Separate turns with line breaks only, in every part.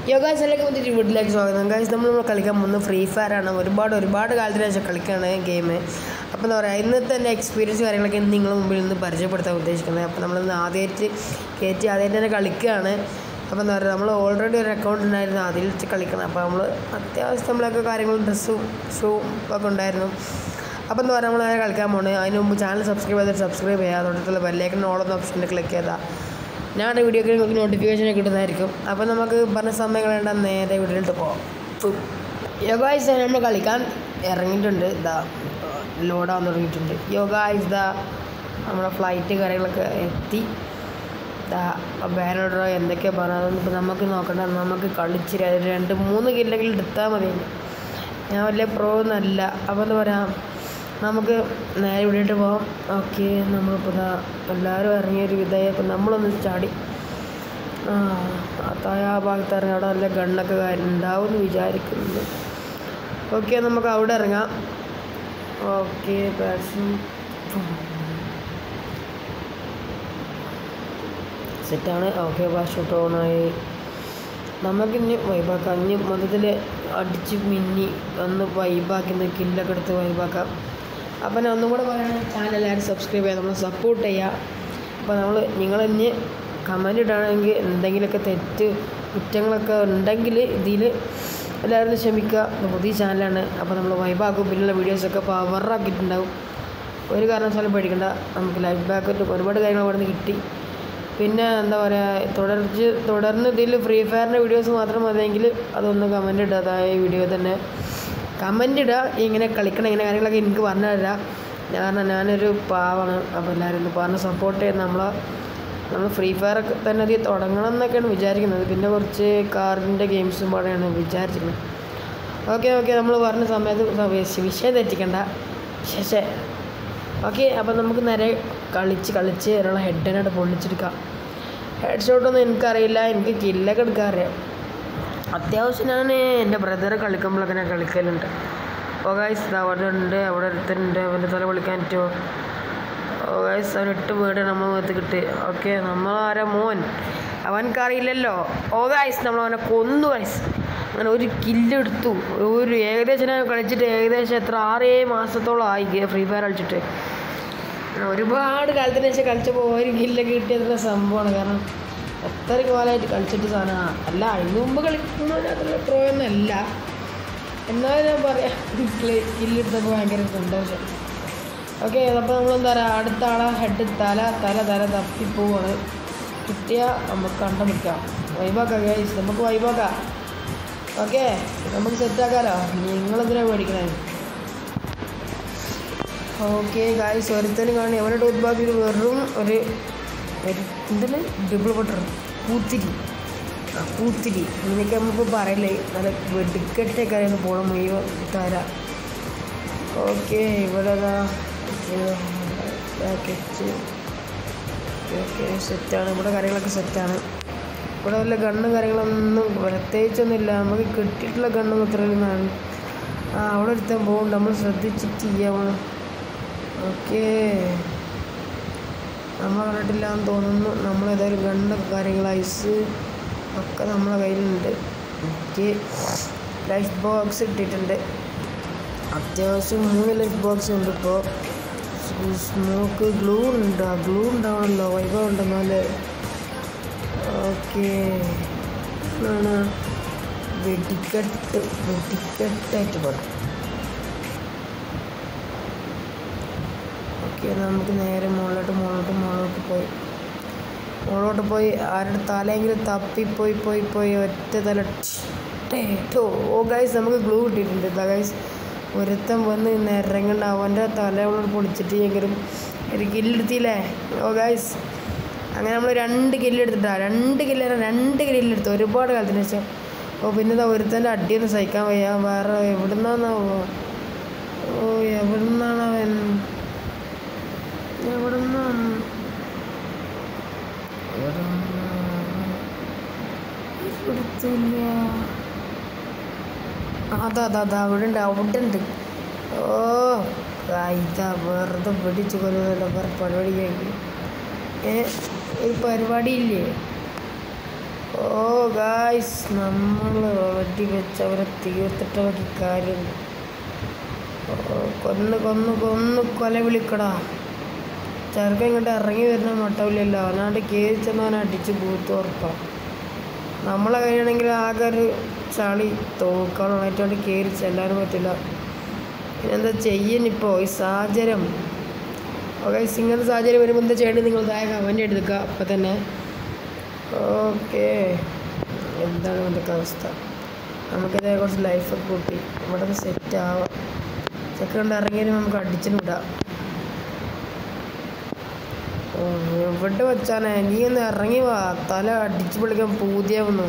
യോഗാസ് എല്ലാവർക്കും വന്നിട്ട് വീട്ടിലേക്ക് സ്വാഗതം ഗായ്സ് നമ്മൾ നമ്മൾ കളിക്കാൻ പോകുന്നത് ഫ്രീ ഫയർ ആണ് ഒരുപാട് ഒരുപാട് കാലത്തിന് ശേഷം കളിക്കുകയാണ് ഗെയിം അപ്പോൾ എന്താ പറയുക ഇന്നത്തെ എൻ്റെ എക്സ്പീരിയൻസ് കാര്യങ്ങളൊക്കെ നിങ്ങളുടെ മുമ്പിൽ നിന്ന് പരിചയപ്പെടുത്താൻ ഉദ്ദേശിക്കുന്നത് അപ്പോൾ നമ്മളിന്ന് ആദ്യമായിട്ട് കയറ്റി ആദ്യമായിട്ട് തന്നെ കളിക്കുകയാണ് അപ്പോൾ എന്താ പറയുക നമ്മൾ ഓൾറെഡി ഒരു അക്കൗണ്ട് ഉണ്ടായിരുന്നു അതിൽ വെച്ച് കളിക്കണം അപ്പോൾ നമ്മൾ അത്യാവശ്യം നമ്മളൊക്കെ കാര്യങ്ങളും ഡ്രസ്സും ഷൂവും ഒക്കെ ഉണ്ടായിരുന്നു അപ്പോൾ എന്താ പറയുക നമ്മൾ നേരെ കളിക്കാൻ പോകുന്നത് അതിന് മുമ്പ് ചാനൽ സബ്സ്ക്രൈബ് ചെയ്തിട്ട് സബ്സ്ക്രൈബ് ചെയ്യുക തൊട്ടടുത്തുള്ള ബെല്ലേക്കൻ ഓളെന്ന ഓപ്ഷനിൽ ക്ലിക്ക് ചെയ്താൽ ഞാൻ വീഡിയോക്ക് നിങ്ങൾക്ക് നോട്ടിഫിക്കേഷൻ കിട്ടുന്നതായിരിക്കും അപ്പോൾ നമുക്ക് പറഞ്ഞ സമയം കളയേണ്ട നേരെ വീഡിയോയിലോട്ട് പോകാം യോഗായിസ് നമ്മൾ കളിക്കാൻ ഇറങ്ങിയിട്ടുണ്ട് ഇതാ ലോഡാൻ തുടങ്ങിയിട്ടുണ്ട് യോഗായിസ് ദാ നമ്മുടെ ഫ്ലൈറ്റ് കാര്യങ്ങളൊക്കെ എത്തി ദാ ബാനോഡറോ എന്തൊക്കെയാണ് പറഞ്ഞത് ഇപ്പോൾ നമുക്ക് നോക്കണ്ട നമുക്ക് കളിച്ച് ര- രണ്ട് മൂന്ന് കില്ലെങ്കിലും എടുത്താൽ മതി ഞാൻ വലിയ പ്രോ ഒന്നല്ല അപ്പോൾ എന്താ പറയുക നമുക്ക് നേരെ വിട്ടിട്ട് പോകാം ഓക്കെ നമ്മളിപ്പോൾ ഇതാ എല്ലാവരും ഇറങ്ങിയൊരു വിധമായി അപ്പോൾ നമ്മളൊന്ന് ചാടി ആ താഴെ ആ ഭാഗത്ത് ഇറങ്ങി അവിടെ നല്ല ഗണ്ണൊക്കെ കാര്യം ഉണ്ടാവും എന്ന് വിചാരിക്കുന്നു ഓക്കെ നമുക്ക് അവിടെ ഇറങ്ങാം ഓക്കെ പാഷൻ സെറ്റാണ് ഓക്കെ ഷൂട്ട് ഓണായി നമുക്കിനി വൈബാക്കാം ഇനി മൊത്തത്തിൽ അടിച്ച് മിന്നി ഒന്ന് വൈബാക്കി കില്ലൊക്കെ എടുത്ത് വൈബാക്കാം അപ്പോൾ ഞാൻ ഒന്നും കൂടെ പറയുകയാണെങ്കിൽ ചാനൽ എല്ലാവരും സബ്സ്ക്രൈബ് ചെയ്യുക നമ്മളെ സപ്പോർട്ട് ചെയ്യുക അപ്പോൾ നമ്മൾ നിങ്ങളിനി കമൻ്റ് ഇടുകയാണെങ്കിൽ എന്തെങ്കിലുമൊക്കെ തെറ്റ് കുറ്റങ്ങളൊക്കെ ഉണ്ടെങ്കിൽ ഇതിൽ എല്ലാവരും ക്ഷമിക്കുക ഇത് പുതിയ ചാനലാണ് അപ്പോൾ നമ്മൾ വൈബാക്കും പിന്നെയുള്ള വീഡിയോസൊക്കെ പവറാക്കിയിട്ടുണ്ടാവും ഒരു കാരണവശാലും പേടിക്കണ്ട നമുക്ക് ലൈഫ് ബാക്കറ്റ് ഒരുപാട് കാര്യങ്ങൾ അവിടെ നിന്ന് കിട്ടി പിന്നെ എന്താ പറയുക തുടർച്ച് തുടർന്ന് ഇതിൽ ഫ്രീ ഫയറിൻ്റെ വീഡിയോസ് മാത്രം മതിയെങ്കിൽ അതൊന്ന് കമൻ്റ് ഇടുക അതായത് വീഡിയോ തന്നെ കമൻ്റ് ഇടുക ഇങ്ങനെ കളിക്കണം ഇങ്ങനെ കാര്യങ്ങളൊക്കെ എനിക്ക് പറഞ്ഞു തരാം കാരണം ഞാനൊരു പാവാണ് അപ്പോൾ എല്ലാവരും ഒന്ന് പറഞ്ഞ് സപ്പോർട്ട് ചെയ്ത് നമ്മളെ നമ്മൾ ഫ്രീ ഫയർ ഒക്കെ തന്നെ അത് തുടങ്ങണം എന്നൊക്കെയാണ് വിചാരിക്കുന്നത് പിന്നെ കുറച്ച് കാറിൻ്റെ ഗെയിംസും പാടെയാണ് വിചാരിച്ചിരുന്നത് ഓക്കെ ഓക്കെ നമ്മൾ പറഞ്ഞ സമയത്ത് സമയ- വിഷയം തെറ്റിക്കണ്ട ശേഷേ ഓക്കെ അപ്പോൾ നമുക്ക് നേരെ കളിച്ച് കളിച്ച് ഒരാളെ ഹെഡിനായിട്ട് പൊള്ളിച്ചെടുക്കാം ഹെഡ് ഷോട്ടൊന്നും എനിക്കറിയില്ല എനിക്ക് കില്ലൊക്കെ എടുക്കാൻ അറിയാം അത്യാവശ്യം ഞാൻ എൻ്റെ ബ്രദർ കളിക്കുമ്പോഴൊക്കെ ഞാൻ കളിക്കലുണ്ട് ഓ ഗൈസ് അവിടെ ഉണ്ട് അവിടെ ഒരുത്തനുണ്ട് അവൻ്റെ തല വിളിക്കാൻ പറ്റുമോ ഓ ഗൈസ് അവൻ എട്ട് വീട് നമ്മൾ മുഖത്ത് കിട്ടി ഓക്കെ നമ്മളാരാ മോൻ അവനക്കറിയില്ലല്ലോ ഓ ഗൈസ് നമ്മൾ അവനെ കൊന്നു ഗൈസ് അങ്ങനെ ഒരു കില്ലെടുത്തു ഒരു ഏകദേശം ഞാൻ കളിച്ചിട്ട് ഏകദേശം എത്ര ആറേ മാസത്തോളം ആയി ഫ്രീ ഫയർ കളിച്ചിട്ട് അങ്ങനെ ഒരുപാട് കാലത്തിന് ശേഷം കളിച്ചപ്പോൾ ഒരു കില്ലൊക്കെ കിട്ടിയതുള്ള സംഭവമാണ് കാരണം എത്ര കാലമായിട്ട് കളിച്ചിട്ട് സാധനമാണ് അല്ല അതിന് മുമ്പ് കളിക്കുന്നതിനകത്തുള്ള പ്രോ ഒന്നല്ല എന്നാലും ഞാൻ പറയാം കില്ലെടുത്തപ്പോൾ ഭയങ്കര സന്തോഷം ഓക്കെ അപ്പോൾ നമ്മളെന്താ പറയുക അടുത്ത ആളെ ഹെഡ് തല തല തല തപ്പിപ്പോവാണ് കിട്ടിയാൽ നമുക്ക് കണ്ടുപിടിക്കാം വൈബാക്കാം ഗൈസ് നമുക്ക് വൈബാക്കാം ഓക്കെ നമുക്ക് സെറ്റാക്കാലോ നിങ്ങളെന്തിനാണ് മേടിക്കണേ ഓക്കെ ഗായ്സ് ഒരുത്തനും കാണി അവരുടെ ടൂത്ത് ബാഗിൽ വെറും ഒരു ഒരു എന്താണ് ഡബിൾ ബട്ടർ പൂത്തിരി ആ പൂത്തിരി ഇങ്ങനെയൊക്കെ നമ്മളിപ്പോൾ പറയില്ലേ നല്ല വെടിക്കെട്ടൊക്കെ ആയിരുന്നു പോണം മുഴുവൻ തര ഓക്കെ ഇവിടെ പാക്കറ്റ് ഓക്കെ സെറ്റാണ് ഇവിടെ കാര്യങ്ങളൊക്കെ സെറ്റാണ് ഇവിടെ വല്ല ഗണ്ണും കാര്യങ്ങളൊന്നും പ്രത്യേകിച്ചൊന്നുമില്ല നമുക്ക് കിട്ടിയിട്ടുള്ള ഗണ്ണൊന്നും ഇത്രയൊന്നും ആ അവിടെ ഒരുത്തൻ പോകും നമ്മൾ ശ്രദ്ധിച്ചിട്ട് ചെയ്യാമോ ഓക്കെ നമ്മൾ കണ്ടിട്ടില്ല എന്ന് തോന്നുന്നു നമ്മൾ ഏതായാലും ഗണ്ണൊക്കെ കാര്യങ്ങൾ ഐസ് ഒക്കെ നമ്മളെ കയ്യിലുണ്ട് എനിക്ക് ലൈഫ് ബോക്സ് ഇട്ടിട്ടുണ്ട് അത്യാവശ്യം മൂന്ന് ലൈഫ് ബോക്സ് ഉണ്ട് ഇപ്പോൾ സ്മോക്ക് ഗ്ലൂ ഉണ്ട് ആ ഗ്ലൂ ഉണ്ടാവണമല്ലോ വൈഭവം ഉണ്ടെന്നാല് ഓക്കെ ആണ് വെടിക്കെട്ട് വെടിക്കെട്ടായിട്ട് പറയും ഓക്കെ നമുക്ക് നേരെ മുകളിലോട്ട് മുകളിലോട്ട് മുകളിലോട്ട് പോയി മുകളിലോട്ട് പോയി ആരുടെ തലയെങ്കിലും തപ്പിപ്പോയി പോയി പോയി ഒറ്റ തല ടേട്ടോ ഓ ഗൈസ് നമുക്ക് ഗ്ലൂ കിട്ടിയിട്ടുണ്ട് ഇതാ ഗൈസ് ഒരുത്തൻ വന്ന് നിരങ്ങണ്ട അവൻ്റെ തല അവളോട് പൊളിച്ചിട്ട് എങ്കിലും ഒരു കില്ലെടുത്തില്ലേ ഓ ഗൈസ് അങ്ങനെ നമ്മൾ രണ്ട് കില്ലെടുത്തിട്ടാ രണ്ട് കില്ല രണ്ട് കില്ലെടുത്തു ഒരുപാട് കാലത്തിന് ശേഷം ഓ പിന്നെ ഇതാ ഒരുത്തൻ്റെ അടിയൊന്നും സഹിക്കാൻ വയ്യ വേറെ എവിടുന്നാന്നാവോ ഓ എവിടുന്നാണ് അവൻ എവിടുന്നാണ് ഇവിടുത്തില്ല അതാ അതാ അതാ അവിടെ ഉണ്ട് അവിടെ ഉണ്ട് ഓ ആ, ഇതാ വെറുതെ പിടിച്ച് കൊല്ലുന്നല്ല വേറെ പരിപാടി കഴിഞ്ഞു ഏ ഒരു പരിപാടിയില്ലേ ഓ ഗായ്സ് നമ്മൾ വെടി വെച്ച് അവരെ തീർത്തിട്ട് ബാക്കി കാര്യം ഓ, കൊന്ന് കൊന്ന് കൊന്ന് കൊല വിളിക്കടാ ചെറുക്കൻ ഇങ്ങോട്ട് ഇറങ്ങി വരുന്ന മട്ടവില്ലല്ലോ അവനാണ്ട് കയറി ചെന്നവനെ അടിച്ച് പൂത്ത് ഉറപ്പാണ് നമ്മളെ കഴിയണമെങ്കിൽ ആകെ ഒരു ചളി തോക്കാളായിട്ടോണ്ട് കയറി ചെല്ലാനും പറ്റില്ല പിന്നെന്താ ചെയ്യുന്നിപ്പോൾ ഈ സാഹചര്യം ഓക്കെ ഇങ്ങനത്തെ സാഹചര്യം വരുമ്പോൾ എന്താ ചെയ്യേണ്ടത് നിങ്ങൾ താഴെ കമൻറ്റ് എടുക്കുക അപ്പം തന്നെ ഓക്കെ എന്താണ് ഇവൻ്റെ അവസ്ഥ നമുക്കിതേ കുറച്ച് ലൈഫൊക്കെ കൂട്ടി ഇവിടെ നിന്ന് സെറ്റ് ആവാം ചെക്ക് കൊണ്ട് ഇറങ്ങിയാലും നമുക്ക് അടിച്ചിന് വിടാം ഓ, എവിടെ വെച്ചാനേ നീ ഒന്ന് ഇറങ്ങി വാ തല അടിച്ചു പൊളിക്കാൻ പൂതിയാവുന്നു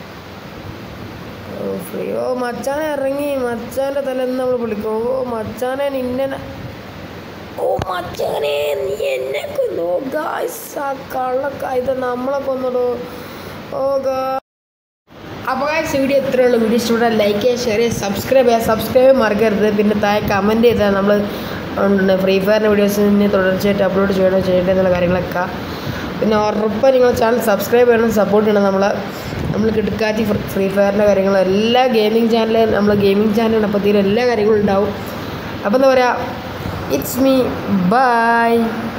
ഓ ഫ്രീ ഓ മച്ചാനെ ഇറങ്ങി മച്ചാൻ്റെ തല എന്ന് നമ്മൾ വിളിക്കും ഓ മച്ചാനെ നിന്നെ ഓ മച്ചാനെ നീ എന്നെ കൊന്നു ഗായ്സ് ആ കള്ളക്ക ഇത് നമ്മളെ കൊന്നടോ ഓ ഗാ അപ്പോൾ ഗായ്സ് വീഡിയോ ഇത്രയേ ഉള്ളൂ വീഡിയോ ഇഷ്ടപ്പെട്ടാൽ ലൈക്ക് ചെയ്യുക ഷെയർ ചെയ്യുക സബ്സ്ക്രൈബ് ചെയ്യുക സബ്സ്ക്രൈബ് മറക്കരുത് പിന്നെ താഴെ കമൻറ്റ് ചെയ്താൽ നമ്മൾ ഫ്രീ ഫയറിൻ്റെ വീഡിയോസിന് തുടർച്ചയായിട്ട് അപ്ലോഡ് ചെയ്യണോ ചെയ്യേണ്ടത് എന്നുള്ള കാര്യങ്ങളൊക്കെ പിന്നെ ഉറപ്പായി നിങ്ങൾ ചാനൽ സബ്സ്ക്രൈബ് ചെയ്യണം സപ്പോർട്ട് ചെയ്യണം നമ്മൾ നമ്മൾ കിടക്കാറ്റി ഫ്രീ ഫയറിൻ്റെ കാര്യങ്ങളും എല്ലാ ഗെയിമിംഗ് ചാനലും നമ്മൾ ഗെയിമിംഗ് ചാനലാണ് അപ്പോൾ ഇതിൽ എല്ലാ കാര്യങ്ങളും ഉണ്ടാവും അപ്പോൾ എന്താ പറയുക ഇറ്റ്സ് മീ ബൈ